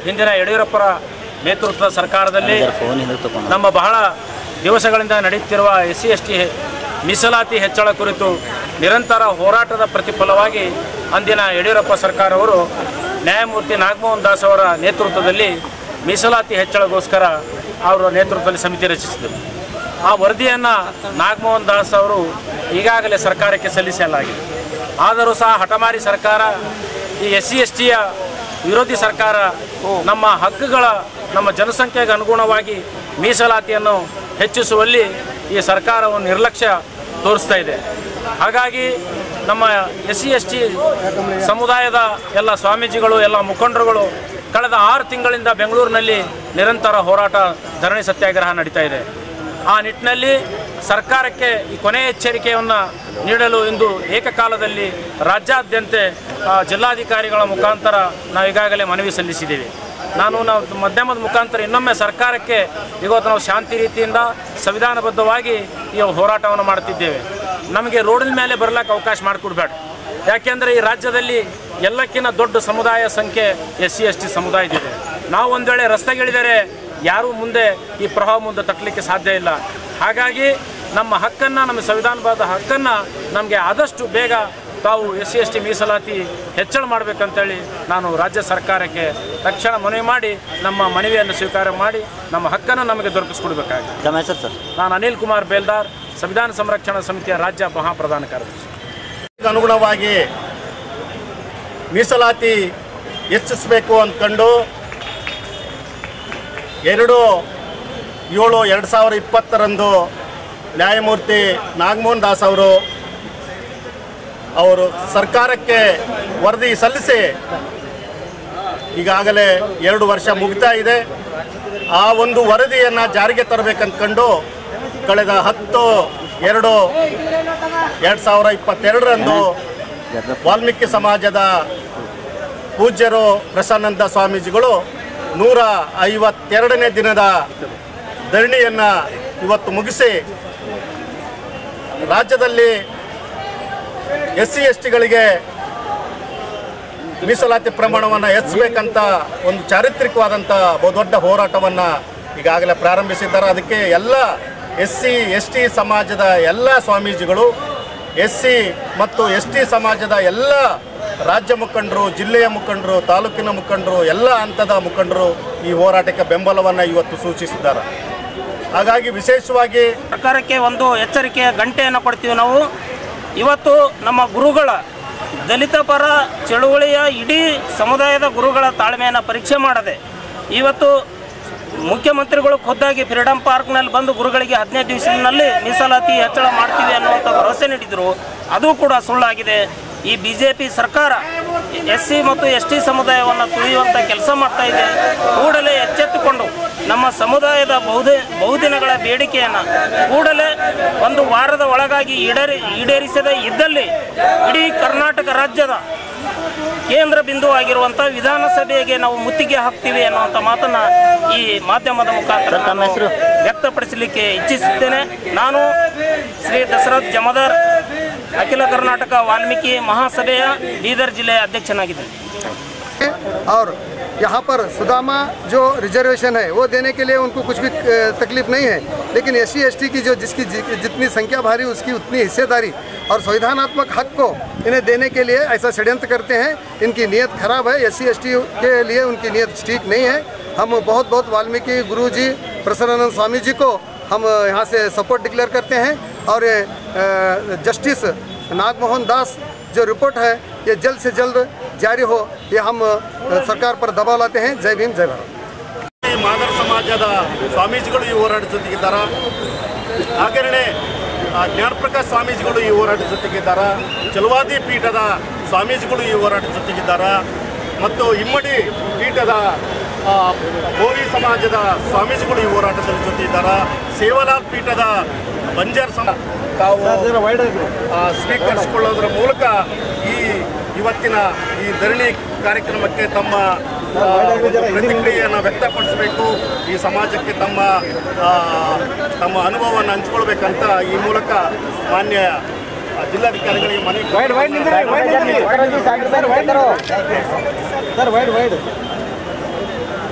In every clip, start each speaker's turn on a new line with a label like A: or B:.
A: ಹಿಂದಿನ ಯಡಿಯೂರಪ್ಪರ ನೇತೃತ್ವದ ಸರ್ಕಾರದಲ್ಲಿ
B: ಫೋನ್ ಹಿಂದೆ ತಗೊಂಡು
A: ನಮ್ಮ ಬಹಳ ದಿವಸಗಳಿಂದ ನಡೆಯುತ್ತಿರುವ ಎಸ್ ಸಿ ಎಸ್ ಟಿ ಮೀಸಲಾತಿ ಹೆಚ್ಚಳ ಕುರಿತು ನಿರಂತರ ಹೋರಾಟದ ಪ್ರತಿಫಲವಾಗಿ ಅಂದಿನ ಯಡಿಯೂರಪ್ಪ ಸರ್ಕಾರವರು ನ್ಯಾಯಮೂರ್ತಿ ನಾಗಮೋಹನ್ ದಾಸ್ ಅವರ ನೇತೃತ್ವದಲ್ಲಿ ಮೀಸಲಾತಿ ಹೆಚ್ಚಳಗೋಸ್ಕರ ಅವರ ನೇತೃತ್ವದಲ್ಲಿ ಸಮಿತಿ ರಚಿಸಿದರು ಆ ವರದಿಯನ್ನು ನಾಗಮೋಹನ್ ದಾಸ್ ಅವರು ಈಗಾಗಲೇ ಸರ್ಕಾರಕ್ಕೆ ಸಲ್ಲಿಸಲಾಗಿದೆ ಆದರೂ ಸಹ ಹಠಮಾರಿ ಸರ್ಕಾರ ಈ ಎಸ್ ಸಿ ಎಸ್ ಟಿಯ ವಿರೋಧಿ ಸರ್ಕಾರ ನಮ್ಮ ಹಕ್ಕುಗಳ ನಮ್ಮ ಜನಸಂಖ್ಯೆಗೆ ಅನುಗುಣವಾಗಿ ಮೀಸಲಾತಿಯನ್ನು ಹೆಚ್ಚಿಸುವಲ್ಲಿ ಈ ಸರ್ಕಾರವು ನಿರ್ಲಕ್ಷ್ಯ ತೋರಿಸ್ತಾ ಇದೆ ಹಾಗಾಗಿ ನಮ್ಮ ಎಸ್ ಸಿ ಎಸ್ ಟಿ ಸಮುದಾಯದ ಎಲ್ಲ ಸ್ವಾಮೀಜಿಗಳು ಎಲ್ಲ ಮುಖಂಡರುಗಳು ಕಳೆದ ಆರು ತಿಂಗಳಿಂದ ಬೆಂಗಳೂರಿನಲ್ಲಿ ನಿರಂತರ ಹೋರಾಟ ಧರಣಿ ಸತ್ಯಾಗ್ರಹ ನಡೀತಾ ಇದೆ ಆ ನಿಟ್ಟಿನಲ್ಲಿ ಸರ್ಕಾರಕ್ಕೆ ಈ ಕೊನೆಯ ಎಚ್ಚರಿಕೆಯನ್ನು ನೀಡಲು ಇಂದು ಏಕಕಾಲದಲ್ಲಿ ರಾಜ್ಯಾದ್ಯಂತ ಆ, ಜಿಲ್ಲಾಧಿಕಾರಿಗಳ ಮುಖಾಂತರ ನಾವು ಈಗಾಗಲೇ ಮನವಿ ಸಲ್ಲಿಸಿದ್ದೀವಿ ನಾನು ನಾವು ಮಾಧ್ಯಮದ ಮುಖಾಂತರ ಇನ್ನೊಮ್ಮೆ ಸರ್ಕಾರಕ್ಕೆ ಇವತ್ತು ನಾವು ಶಾಂತಿ ರೀತಿಯಿಂದ ಸಂವಿಧಾನಬದ್ಧವಾಗಿ ಈ ಹೋರಾಟವನ್ನು ಮಾಡ್ತಿದ್ದೇವೆ ನಮಗೆ ರೋಡಿನ ಮೇಲೆ ಬರಲಿಕ್ಕೆ ಅವಕಾಶ ಮಾಡಿಕೊಡ್ಬೇಡ ಯಾಕೆಂದರೆ ಈ ರಾಜ್ಯದಲ್ಲಿ ಎಲ್ಲಕ್ಕಿಂತ ದೊಡ್ಡ ಸಮುದಾಯ ಸಂಖ್ಯೆ ಎಸ್ ಸಿ ಎಸ್ ಟಿ ಸಮುದಾಯದಿದೆ ನಾವು ಒಂದು ವೇಳೆ ರಸ್ತೆಗಿಳಿದರೆ ಯಾರೂ ಮುಂದೆ ಈ ಪ್ರಭಾವ ಮುಂದೆ ತಟ್ಟಲಿಕ್ಕೆ ಸಾಧ್ಯ ಇಲ್ಲ ಹಾಗಾಗಿ ನಮ್ಮ ಹಕ್ಕನ್ನು ನಮ್ಮ ಸಂವಿಧಾನಬದ್ಧ ಹಕ್ಕನ್ನು ನಮಗೆ ಆದಷ್ಟು ಬೇಗ ತಾವು ಎಸ್ ಸಿ ಎಸ್ ಟಿ ಮೀಸಲಾತಿ ಹೆಚ್ಚಳ ಮಾಡಬೇಕಂತೇಳಿ ನಾನು ರಾಜ್ಯ ಸರ್ಕಾರಕ್ಕೆ ತಕ್ಷಣ ಮನವಿ ಮಾಡಿ ನಮ್ಮ ಮನವಿಯನ್ನು ಸ್ವೀಕಾರ ಮಾಡಿ ನಮ್ಮ ಹಕ್ಕನ್ನು ನಮಗೆ ದೊರಕಿಸ್ಕೊಡ್ಬೇಕಾಗಿದೆ
B: ತಮ್ಮ ಹೆಸರು ಸರ್
A: ನಾನು ಅನಿಲ್ ಕುಮಾರ್ ಬೇಲ್ದಾರ್ ಸಂವಿಧಾನ ಸಂರಕ್ಷಣಾ ಸಮಿತಿಯ ರಾಜ್ಯ ಮಹಾಪ್ರಧಾನ ಕಾರ್ಯದರ್ಶಿ
C: ಅನುಗುಣವಾಗಿ ಮೀಸಲಾತಿ ಹೆಚ್ಚಿಸಬೇಕು ಅಂದ್ಕೊಂಡು ಎರಡು ಏಳು ಎರಡು ಸಾವಿರ ಇಪ್ಪತ್ತರಂದು ನ್ಯಾಯಮೂರ್ತಿ ನಾಗಮೋಹನ್ ದಾಸ್ ಅವರು ಅವರು ಸರ್ಕಾರಕ್ಕೆ ವರದಿ ಸಲ್ಲಿಸಿ ಈಗಾಗಲೇ ಎರಡು ವರ್ಷ ಮುಗಿತಾ ಇದೆ ಆ ಒಂದು ವರದಿಯನ್ನು ಜಾರಿಗೆ ತರಬೇಕಂದ್ಕೊಂಡು ಕಳೆದ ಹತ್ತು ಎರಡು ಎರಡು ಸಾವಿರ ಇಪ್ಪತ್ತೆರಡರಂದು ವಾಲ್ಮೀಕಿ ಸಮಾಜದ ಪೂಜ್ಯರು ಪ್ರಸನ್ನಂದ ಸ್ವಾಮೀಜಿಗಳು ನೂರ ಐವತ್ತೆರಡನೇ ದಿನದ ಧರಣಿಯನ್ನು ಇವತ್ತು ಮುಗಿಸಿ ರಾಜ್ಯದಲ್ಲಿ ಎಸ್ ಸಿ ಎಸ್ ಟಿಗಳಿಗೆ ಮೀಸಲಾತಿ ಪ್ರಮಾಣವನ್ನು ಹೆಚ್ಚಬೇಕಂತ ಒಂದು ಚಾರಿತ್ರಿಕವಾದಂಥ ಬಹುದೊಡ್ಡ ಹೋರಾಟವನ್ನು ಈಗಾಗಲೇ ಪ್ರಾರಂಭಿಸಿದ್ದಾರೆ ಅದಕ್ಕೆ ಎಲ್ಲ ಎಸ್ ಸಿ ಎಸ್ ಟಿ ಸಮಾಜದ ಎಲ್ಲ ಸ್ವಾಮೀಜಿಗಳು ಎಸ್ ಸಿ ಮತ್ತು ಎಸ್ ಟಿ ಸಮಾಜದ ಎಲ್ಲ ರಾಜ್ಯ ಮುಖಂಡರು ಜಿಲ್ಲೆಯ ಮುಖಂಡರು ತಾಲೂಕಿನ ಮುಖಂಡರು ಎಲ್ಲ ಹಂತದ ಮುಖಂಡರು ಈ ಹೋರಾಟಕ್ಕೆ ಬೆಂಬಲವನ್ನು ಇವತ್ತು ಸೂಚಿಸಿದ್ದಾರೆ ಹಾಗಾಗಿ ವಿಶೇಷವಾಗಿ
D: ಸರ್ಕಾರಕ್ಕೆ ಒಂದು ಎಚ್ಚರಿಕೆಯ ಗಂಟೆಯನ್ನು ಕೊಡ್ತೀವಿ ನಾವು ಇವತ್ತು ನಮ್ಮ ಗುರುಗಳ ದಲಿತ ಪರ ಚಳುವಳಿಯ ಇಡೀ ಸಮುದಾಯದ ಗುರುಗಳ ತಾಳ್ಮೆಯನ್ನು ಪರೀಕ್ಷೆ ಮಾಡದೆ ಇವತ್ತು ಮುಖ್ಯಮಂತ್ರಿಗಳು ಖುದ್ದಾಗಿ ಫ್ರೀಡಂ ಪಾರ್ಕ್ನಲ್ಲಿ ಬಂದು ಗುರುಗಳಿಗೆ ಹದಿನೈದು ದಿವಸದಲ್ಲಿ ಮೀಸಲಾತಿ ಹೆಚ್ಚಳ ಮಾಡ್ತೀವಿ ಅನ್ನುವಂಥ ಭರವಸೆ ನೀಡಿದರು ಅದು ಕೂಡ ಸುಳ್ಳಾಗಿದೆ ಈ ಬಿ ಜೆ ಪಿ ಸರ್ಕಾರ ಎಸ್ ಸಿ ಮತ್ತು ಎಸ್ ಟಿ ಸಮುದಾಯವನ್ನು ತುಳಿಯುವಂಥ ಕೆಲಸ ಮಾಡ್ತಾ ಇದೆ ಕೂಡಲೇ ಎಚ್ಚೆತ್ತುಕೊಂಡು ನಮ್ಮ ಸಮುದಾಯದ ಬಹುದೇ ಬಹುದಿನಗಳ ಬೇಡಿಕೆಯನ್ನು ಕೂಡಲೇ ಒಂದು ವಾರದ ಒಳಗಾಗಿ ಈಡೇರಿ ಈಡೇರಿಸದೇ ಇದ್ದಲ್ಲಿ ಇಡೀ ಕರ್ನಾಟಕ ರಾಜ್ಯದ ಕೇಂದ್ರ ಬಿಂದು ಆಗಿರುವಂಥ ವಿಧಾನಸಭೆಗೆ ನಾವು ಮುತ್ತಿಗೆ ಹಾಕ್ತೀವಿ ಅನ್ನುವಂಥ ಮಾತನ್ನ ಈ ಮಾಧ್ಯಮದ ಮುಖಾಂತರ
B: ಸರ್, ತಮ್ಮ
D: ನಾನು
B: ಹೆಸರು?
D: ವ್ಯಕ್ತಪಡಿಸಲಿಕ್ಕೆ ಇಚ್ಛಿಸುತ್ತೇನೆ ನಾನು ಶ್ರೀ ದಶರಥ್ ಜಮದಾರ್ ಅಖಿಲ ಕರ್ನಾಟಕ ವಾಲ್ಮೀಕಿ ಮಹಾಸಭೆಯ ಬೀದರ್ ಜಿಲ್ಲೆಯ ಅಧ್ಯಕ್ಷನಾಗಿದ್ದೇನೆ
E: और यहाँ पर सुदामा जो रिजर्वेशन है वो देने के लिए उनको कुछ भी अ, तकलीफ नहीं है लेकिन एस सी की जो जिसकी जि- जितनी संख्या भारी उसकी उतनी हिस्सेदारी और संविधानात्मक हक को इन्हें देने के लिए ऐसा षड्यंत्र करते हैं इनकी नीयत खराब है एस सी के लिए उनकी नीयत ठीक नहीं है हम बहुत बहुत वाल्मीकि गुरु जी प्रसन्नानंद स्वामी जी को हम अ, यहाँ से सपोर्ट डिक्लेयर करते हैं और ये, अ, जस्टिस नागमोहन दास जो रिपोर्ट है ये जल्द से जल्द जारी हो ये हम अ, सरकार पर दबाव लाते हैं जय भीम जय भारत
C: ಈ ಮಾದರ್ ಸಮಾಜದ ಸ್ವಾಮೀಜಿಗಳು ಈ ಹೋರಾಟದ ಜೊತೆಗಿದ್ದಾರೆ ಹಾಗೆಯೇ ಜ್ಞಾನಪ್ರಕಾಶ್ ಸ್ವಾಮೀಜಿಗಳು ಈ ಹೋರಾಟದ ಜೊತೆಗಿದ್ದಾರೆ ಚಲವಾದಿ ಪೀಠದ ಸ್ವಾಮೀಜಿಗಳು ಈ ಹೋರಾಟದ ಜೊತೆಗಿದ್ದಾರೆ ಮತ್ತು ಇಮ್ಮಡಿ ಪೀಠದ ಆ, ಬೋವಿ ಸಮಾಜದ ಸ್ವಾಮೀಜಿಗಳು ಈ ಹೋರಾಟದ ಜೊತೆ ಇದ್ದಾರೆ ಸೇವಾಲಾಲ್ ಪೀಠದ ಬಂಜಾರ್ ಸಮ ತಾವು ಆ, ಸ್ವೀಕರಿಸಿಕೊಳ್ಳೋದ್ರ ಮೂಲಕ ಈ ಇವತ್ತಿನ ಈ ಧರಣಿ ಕಾರ್ಯಕ್ರಮಕ್ಕೆ ತಮ್ಮ ಆ, ಒಂದು ಪ್ರತಿಕ್ರಿಯೆಯನ್ನು ವ್ಯಕ್ತಪಡಿಸಬೇಕು ಈ ಸಮಾಜಕ್ಕೆ ತಮ್ಮ ಆ, ತಮ್ಮ ಅನುಭವವನ್ನು ಹಂಚ್ಕೊಳ್ಬೇಕಂತ ಈ ಮೂಲಕ ಮಾನ್ಯ ಆ, ಜಿಲ್ಲಾಧಿಕಾರಿಗಳಿಗೆ ಮನವಿ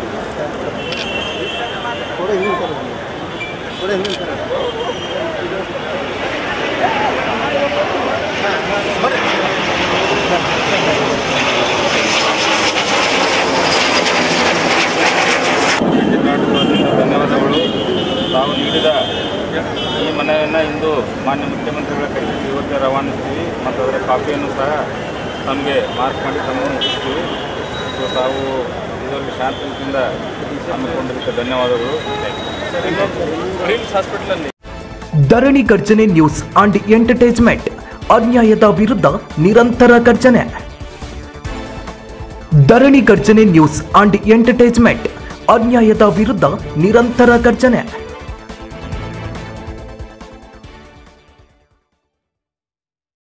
B: ಜಿಲ್ಲಾಡಳಿತದಿಂದ ಧನ್ಯವಾದಗಳು ತಾವು ನೀಡಿದ ಈ ಮನವಿಯನ್ನು ಇಂದು ಮಾನ್ಯ ಮುಖ್ಯಮಂತ್ರಿಗಳ ಕೈಗೆ ಇವತ್ತೇ ರವಾನಿಸ್ತೀವಿ ಮತ್ತು ಅದರ ಕಾಪಿಯನ್ನು ಸಹ ತಮಗೆ ಮಾರ್ಕ್ ಮಾಡಿ ತಮಗೆ ಮುಟ್ಟಿಸ್ತೀವಿ ಸೊ ತಾವು ಇದರಲ್ಲಿ ಶಾಂತಿಯಿಂದ ಹಮ್ಮಿಕೊಂಡಿದ್ದಕ್ಕೆ ಧನ್ಯವಾದಗಳು ಪ್ರಿಮ್ಸ್ ಹಾಸ್ಪಿಟಲಲ್ಲಿ
F: ಧರಣಿ ಗರ್ಜನೆ ನ್ಯೂಸ್ ಅಂಡ್ ಎಂಟರ್ಟೈನ್ಮೆಂಟ್ ಅನ್ಯಾಯದ ವಿರುದ್ಧ ನಿರಂತರ ಗರ್ಜನೆ ಧರಣಿ ಗರ್ಜನೆ ನ್ಯೂಸ್ ಅಂಡ್ ಎಂಟರ್ಟೈನ್ಮೆಂಟ್ ಅನ್ಯಾಯದ ವಿರುದ್ಧ ನಿರಂತರ ಗರ್ಜನೆ